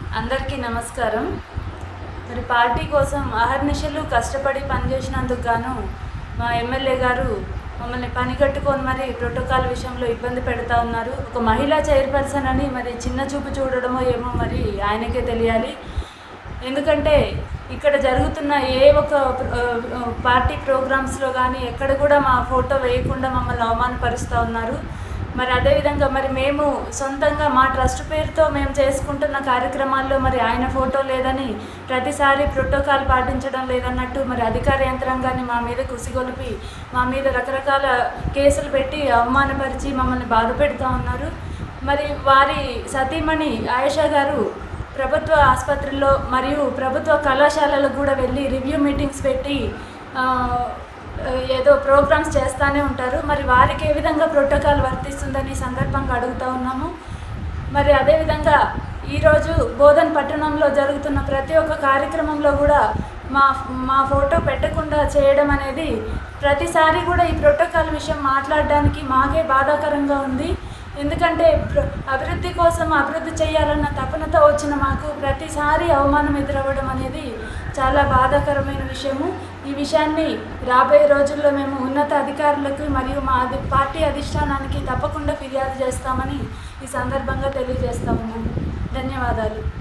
అందరికీ నమస్కారం మరి పార్టీ కోసం అహర్నిశలు కష్టపడి పనిచేసినందుకు గాను మా ఎమ్మెల్యే గారు మమ్మల్ని పని కట్టుకొని మరి ప్రోటోకాల్ విషయంలో ఇబ్బంది పెడతా ఉన్నారు ఒక మహిళా చైర్పర్సన్ అని మరి చిన్న చూపు చూడడమో ఏమో మరి ఆయనకే తెలియాలి ఎందుకంటే ఇక్కడ జరుగుతున్న ఏ ఒక ఆ, ఆ, పార్టీ ప్రోగ్రామ్స్లో కానీ ఎక్కడ కూడా మా ఫోటో వేయకుండా మమ్మల్ని అవమానపరుస్తూ ఉన్నారు మరి అదేవిధంగా మరి మేము సొంతంగా మా ట్రస్ట్ పేరుతో మేము చేసుకుంటున్న కార్యక్రమాల్లో మరి ఆయన ఫోటో లేదని ప్రతిసారి ప్రోటోకాల్ పాటించడం లేదన్నట్టు మరి అధికార యంత్రాంగాన్ని మా మీద కుసిగొలిపి మా మీద రకరకాల కేసులు పెట్టి అవమానపరిచి మమ్మల్ని బాధ పెడుతూ ఉన్నారు మరి వారి సతీమణి ఆయేషా గారు ప్రభుత్వ ఆసుపత్రుల్లో మరియు ప్రభుత్వ కళాశాలలకు కూడా వెళ్ళి రివ్యూ మీటింగ్స్ పెట్టి ఆ, ఏదో ప్రోగ్రామ్స్ చేస్తూనే ఉంటారు మరి వారికి ఏ విధంగా ప్రోటోకాల్ వర్తిస్తుందని ఈ సందర్భంగా అడుగుతూ ఉన్నాము మరి అదేవిధంగా ఈరోజు బోధన్ పట్టణంలో జరుగుతున్న ప్రతి ఒక్క కార్యక్రమంలో కూడా మా మా ఫోటో పెట్టకుండా చేయడం అనేది ప్రతిసారి కూడా ఈ ప్రోటోకాల్ విషయం మాట్లాడడానికి మాకే బాధాకరంగా ఉంది ఎందుకంటే ప్ర- అభివృద్ధి కోసం అభివృద్ధి చేయాలన్న తపనతో వచ్చిన మాకు ప్రతిసారి అవమానం ఎదురవ్వడం అనేది చాలా బాధాకరమైన విషయము ఈ విషయాన్ని రాబోయే రోజుల్లో మేము ఉన్నత అధికారులకు మరియు మా అధి పార్టీ అధిష్టానానికి తప్పకుండా ఫిర్యాదు చేస్తామని ఈ సందర్భంగా తెలియజేస్తా ఉన్నాను ధన్యవాదాలు